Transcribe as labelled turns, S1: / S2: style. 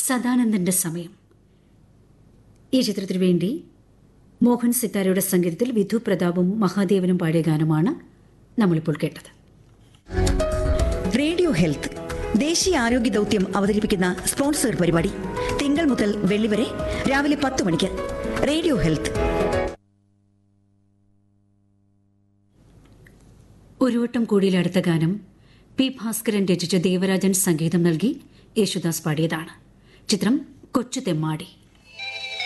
S1: സദാനന്ദന്റെ സമയം ഈ ചിത്രത്തിനു വേണ്ടി മോഹൻ സിത്താരയുടെ സംഗീതത്തിൽ വിധു പ്രതാപും മഹാദേവനും പാടിയ ഗാനമാണ് നമ്മളിപ്പോൾ കേട്ടത്
S2: റേഡിയോ ഹെൽത്ത് ദേശീയ ആരോഗ്യ ദൗത്യം അവതരിപ്പിക്കുന്ന സ്പോൺസർ പരിപാടി തിങ്കൾ മുതൽ വെള്ളി വരെ രാവിലെ പത്ത് മണിക്ക് റേഡിയോ ഹെൽത്ത്
S1: ഒരു വട്ടം കൂടിയിലെ അടുത്ത ഗാനം പി ഭാസ്കരൻ രചിച്ച ദേവരാജൻ സംഗീതം നൽകി യേശുദാസ് പാടിയതാണ് ചിത്രം കൊച്ചു തെമ്മാടി